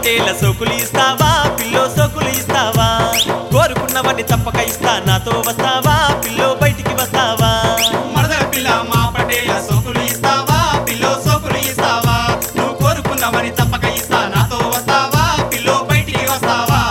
పటేల సోకులు ఇస్తావా పిల్లో సోకులు ఇస్తావా కోరుకున్నవన్నీ తప్పక ఇస్తా నాతో వస్తావా పిల్లో బయటికి వస్తావా మరదల పిల్ల మా పటేల సోకులు ఇస్తావా పిల్లో సోకులు ఇస్తావా నువ్వు కోరుకున్నవని తప్పక ఇస్తా నాతో వస్తావా పిల్లో బయటికి వస్తావా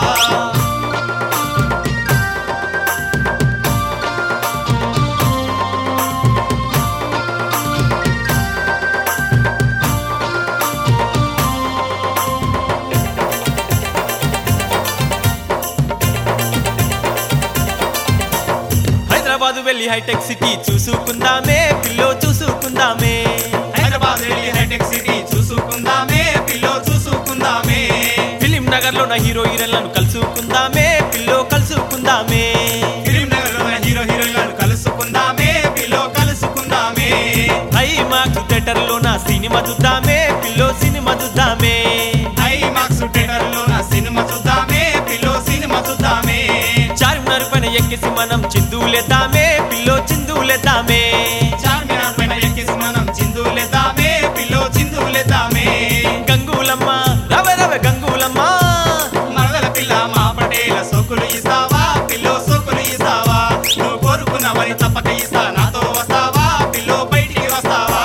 హైదరాబాద్ వెళ్ళి హైటెక్ సిటీ చూసుకుందామే పిల్లో చూసుకుందామే హైదరాబాద్ వెళ్ళి హైటెక్ సిటీ చూసుకుందామే పిల్లో చూసుకుందామే ఫిలిం నగర్ లో నా హీరో హీరోలను కలుసుకుందామే పిల్లో కలుసుకుందామే ఫిలిం నగర్ లో హీరో హీరోయిన్లను కలుసుకుందామే పిల్లో కలుసుకుందామే హై మాకు థియేటర్ లో నా సినిమా చూద్దామే పిల్లో సినిమా చూద్దామే ఐ మాక్స్ థియేటర్ లో నా సినిమా చూద్దామే పిల్లో సినిమా చూద్దామే చార్మినార్ పైన ఎక్కేసి మనం చిందులేద్దామే పిల్లో చిందులేద్దామే చార్మినార్ పైన ఎక్కేసి మనం చిందులేద్దామే పిల్లో చిందులేద్దామే గంగూలమ్మ రవ రవ గంగూలమ్మ మరదల పిల్ల మా పటేల సోకులు ఇస్తావా పిల్లో సోకులు ఇస్తావా నువ్వు కోరుకున్నవని తప్పక ఇస్తా నాతో వస్తావా పిల్లో బయటికి వస్తావా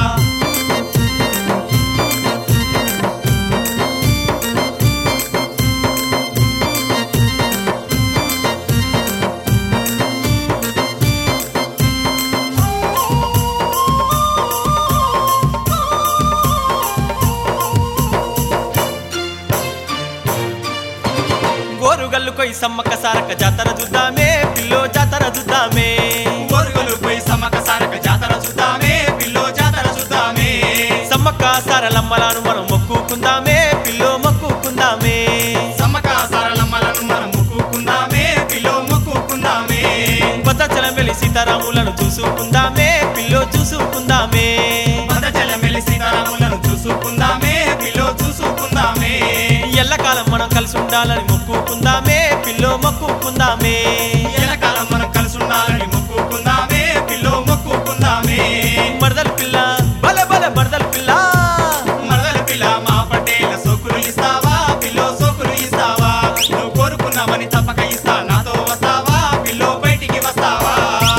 గోరుగల్లు కొయి సమ్మక్క సారక్క జాతర చూద్దామే పిల్లో జాతర చూద్దామే గోరుగులు పోయి సమ్మక సారక జాతర చూద్దామే పిల్లో జాతర చూద్దామే సమ్మక్క సారలమ్మలను మనం మొక్కుకుందామే పిల్లో మొక్కుకుందామే సమ్మక సారలమ్మలను మనం మొక్కుకుందామే పిల్లో మొక్కుకుందామే భద్రాచలం వెళ్ళి సీతారాములను చూసుకుందామే పిల్లో చూసుకుందామే భద్రాచలం వెళ్ళి సీతారాములను చూసుకుందామే పిల్లో చూసుకుందామే ఎల్లకాలం మనం కలిసి ఉండాలని మొక్కుకుందామే పిల్లో మొక్కుకుందామే ఎల్లకాలం మనం కలిసి ఉండాలని మొక్కుకుందామే పిల్లో మొక్కుకుందామే మరదల పిల్ల బల బల మరదల పిల్ల మరదల పిల్ల మా పటేల సోకులు ఇస్తావా పిల్లో సోకులు ఇస్తావా నువ్వు కోరుకున్నావని తప్పక ఇస్తా నాతో వస్తావా పిల్లో బయటికి వస్తావా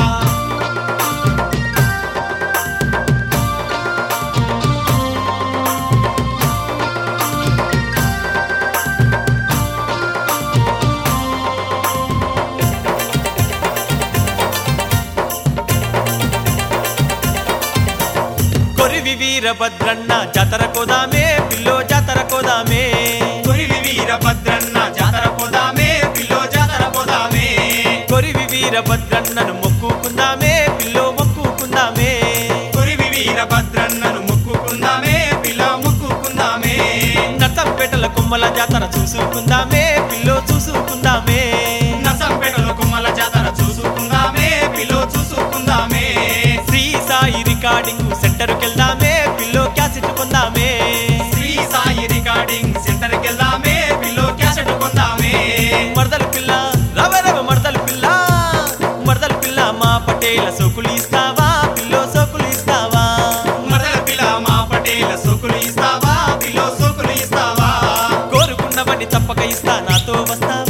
కొరివి వీరభద్రన్న జాతర కోదామే పిల్లో జాతర కోదామే కొరివి వీరభద్రన్న జాతర పోదామే పిల్లో జాతర పోదామే కొరివి వీరభద్రన్నను మొక్కుకుందామే పిల్లో మొక్కుకుందామే కొరివి వీరభద్రన్నను మొక్కుకుందామే పిల్ల మొక్కుకుందామే నర్సంపేటల కొమ్మల జాతర చూసుకుందామే పిల్లో చూసుకుందామే నర్సంపేటలో కుమ్మల జాతర చూసుకుందామే పిల్లో చూసుకుందామే శ్రీ సాయి రికార్డింగ్ సెంటర్కి వెళ్దామే పిల్లో క్యాసెట్ కొందామే శ్రీ సాయి రికార్డింగ్ సెంటర్ కి వెళ్దామే పిల్లో క్యాసెట్ కొందామే మరదల పిల్ల రవ రవ మరదల పిల్ల మరదల పిల్ల మా పటేల సోకులు ఇస్తావా పిల్లో సోకులు ఇస్తావా మరదల పిల్ల మా పటేల సోకులు ఇస్తావా పిల్లో సోకులు ఇస్తావా కోరుకున్నవన్నీ తప్పక ఇస్తా నాతో వస్తావా